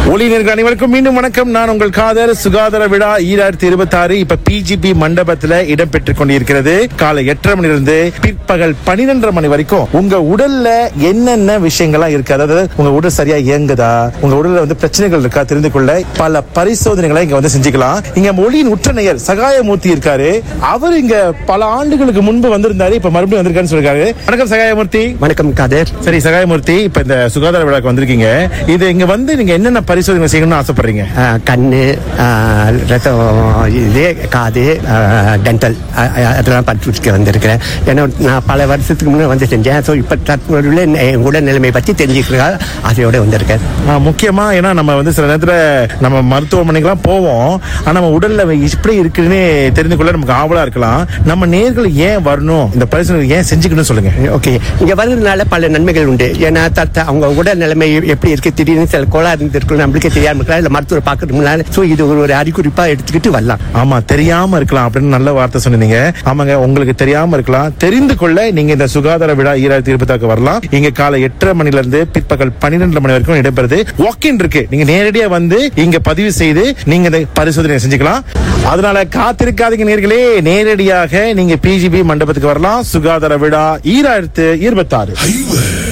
ஒளிநர்கள் அனைவருக்கும் மீண்டும் வணக்கம் நான் உங்கள் காதல் சுகாதார விழா ஈராயிரத்தி இருபத்தி ஆறு இப்ப பிஜிபி மண்டபத்துல இடம்பெற்றுக் கொண்டிருக்கிறது காலை எட்டரை மணிலிருந்து பிற்பகல் பனிரெண்டரை மணி வரைக்கும் உங்க உடல்ல என்னென்ன விஷயங்கள்லாம் இருக்கு அதாவது உங்க உடல் சரியா இயங்குதா உங்க உடல்ல வந்து பிரச்சனைகள் இருக்கா தெரிந்து கொள்ள பல பரிசோதனைகளை இங்க வந்து செஞ்சுக்கலாம் இங்க மொழியின் உற்ற நேயர் சகாயமூர்த்தி இருக்காரு அவர் இங்க பல ஆண்டுகளுக்கு முன்பு வந்திருந்தாரு இப்ப மறுபடியும் வந்திருக்காருன்னு சொல்லிருக்காரு வணக்கம் சகாயமூர்த்தி வணக்கம் காதர் சரி சகாயமூர்த்தி இப்ப இந்த சுகாதார விழாக்கு வந்திருக்கீங்க இது இங்க வந்து நீங்க என்னென்ன பரிசோதனை செய்யணும்னு ஆசைப்படுறீங்க ஆஹ், கண்ணு ஆஹ், ரத்தம் இது காது டென்டல் அதெல்லாம் படிச்சுட்டு வந்திருக்கிறேன் ஏன்னா நான் பல வருஷத்துக்கு முன்னே வந்து செஞ்சேன் ஸோ இப்போ தற்போதுள்ள என் உடல் நிலைமை பற்றி தெரிஞ்சுக்கிறதுக்காக அதையோட வந்திருக்கேன் ஆ, முக்கியமா ஏன்னா நம்ம வந்து சில நேரத்துல நம்ம மருத்துவமனைக்கெல்லாம் போவோம் ஆனா நம்ம உடல்ல எப்படி இருக்குன்னு தெரிந்து கொள்ள நமக்கு ஆவலா இருக்கலாம் நம்ம நேர்கள் ஏன் வரணும் இந்த பரிசோதனை ஏன் செஞ்சுக்கணும்னு சொல்லுங்க ஓகே இங்க வர்றதுனால பல நன்மைகள் உண்டு ஏன்னா தத்த அவங்க உடல் நிலைமை எப்படி இருக்கு திடீர்னு சில கோளாறு இருந்திருக்கும் நம்மளுக்கே தெரியாம இருக்கலாம் இல்லை மருத்துவரை பார்க்கறது முன்னால ஸோ இது ஒரு ஒரு அறிகுறிப்பா எடுத்துக்கிட்டு வரலாம் ஆமா தெரியாம இருக்கலாம் அப்படின்னு நல்ல வார்த்தை சொன்னீங்க ஆமாங்க உங்களுக்கு தெரியாம இருக்கலாம் தெரிந்து கொள்ள நீங்க இந்த சுகாதார விழா ஈராயிரத்தி இருபத்தாக்கு வரலாம் இங்க காலை எட்டரை மணில இருந்து பிற்பகல் பன்னிரெண்டு மணி வரைக்கும் இடம்பெறுது வாக்கின் இருக்கு நீங்க நேரடியா வந்து இங்க பதிவு செய்து நீங்க இந்த பரிசோதனை செஞ்சுக்கலாம் அதனால காத்திருக்காதீங்க நேர்களே நேரடியாக நீங்க பிஜிபி மண்டபத்துக்கு வரலாம் சுகாதார விழா ஈராயிரத்து இருபத்தாறு